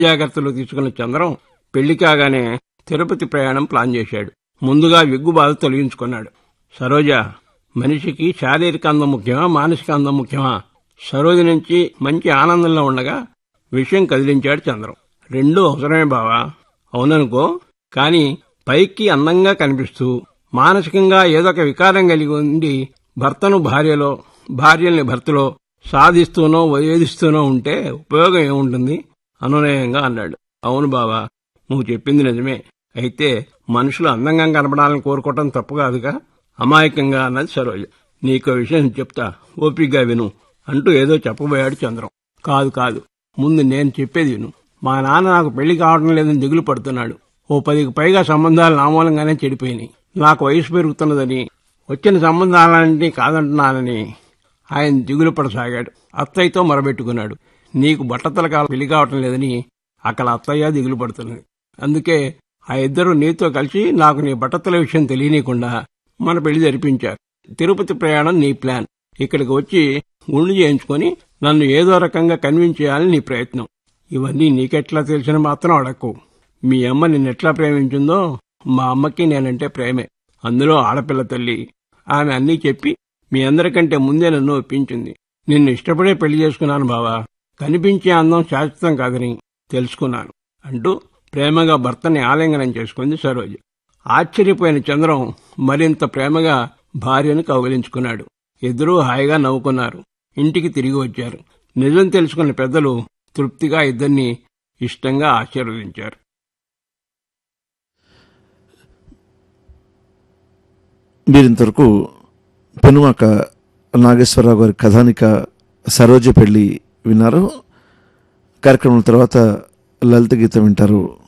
జాగ్రత్తలు తీసుకున్న చంద్రం పెళ్లి కాగానే తిరుపతి ప్రయాణం ప్లాన్ చేశాడు ముందుగా విగ్గు బాధ తొలగించుకున్నాడు సరోజ మనిషికి శారీరక అందం ముఖ్యమా మానసిక అందం ముఖ్యమా సరోజ నుంచి మంచి ఆనందంలో ఉండగా విషయం కదిలించాడు చంద్రం రెండూ అవసరమే బావా అవుననుకో కాని పైకి అందంగా కనిపిస్తూ మానసికంగా ఏదొక వికారం కలిగి ఉండి భర్తను భార్యలో భార్యల్ని భర్తలో సాధిస్తూనో వేధిస్తూనో ఉంటే ఉపయోగం ఏముంటుంది అనునయంగా అన్నాడు అవును బావా నువ్వు చెప్పింది నిజమే అయితే మనుషులు అందంగా కనపడాలని కోరుకోవటం తప్పు కాదుగా అమాయకంగా అన్నది సరోజ నీకో విషయం చెప్తా ఓపిగ్గా విను అంటూ ఏదో చెప్పబోయాడు చంద్రం కాదు కాదు ముందు నేను చెప్పేది విను మా నాన్న నాకు పెళ్లి కావడం లేదని దిగులు పడుతున్నాడు ఓ పదికి పైగా సంబంధాలు నామూలంగానే చెడిపోయినాయి నాకు వయసు పెరుగుతున్నదని వచ్చిన సంబంధాలన్నింటినీ కాదంటున్నానని ఆయన దిగులు పడసాగాడు అత్తయ్యతో మొరబెట్టుకున్నాడు నీకు బట్టతలకాల పెళ్లి కావటం లేదని అక్కడ అత్తయ్య దిగులు పడుతున్నది అందుకే ఆ ఇద్దరు నీతో కలిసి నాకు నీ బట్టతల విషయం తెలియనీయకుండా మన పెళ్లి జరిపించారు తిరుపతి ప్రయాణం నీ ప్లాన్ ఇక్కడికి వచ్చి గుండు చేయించుకొని నన్ను ఏదో రకంగా కన్విన్స్ చేయాలని నీ ప్రయత్నం ఇవన్నీ నీకెట్లా తెలిసిన మాత్రం అడక్కు మీ అమ్మ నిన్నెట్లా ప్రేమించిందో మా అమ్మకి నేనంటే ప్రేమే అందులో ఆడపిల్ల తల్లి ఆమె అన్నీ చెప్పి మీ అందరికంటే ముందే నన్ను ఒప్పించింది నిన్ను ఇష్టపడే పెళ్లి చేసుకున్నాను బావా కనిపించే అందం శాశ్వతం కాదని తెలుసుకున్నాను అంటూ ప్రేమగా భర్తని ఆలింగనం చేసుకుంది సరోజ ఆశ్చర్యపోయిన చంద్రం మరింత ప్రేమగా భార్యను కౌగిలించుకున్నాడు ఇద్దరూ హాయిగా నవ్వుకున్నారు ఇంటికి తిరిగి వచ్చారు నిజం తెలుసుకున్న పెద్దలు తృప్తిగా ఇద్దరిని ఇష్టంగా ఆశీర్వదించారు మీరింతవరకు పెనుమాక నాగేశ్వరరావు గారి కథానిక సరోజ పెళ్లి విన్నారు కార్యక్రమం తర్వాత లలిత గీతం వింటారు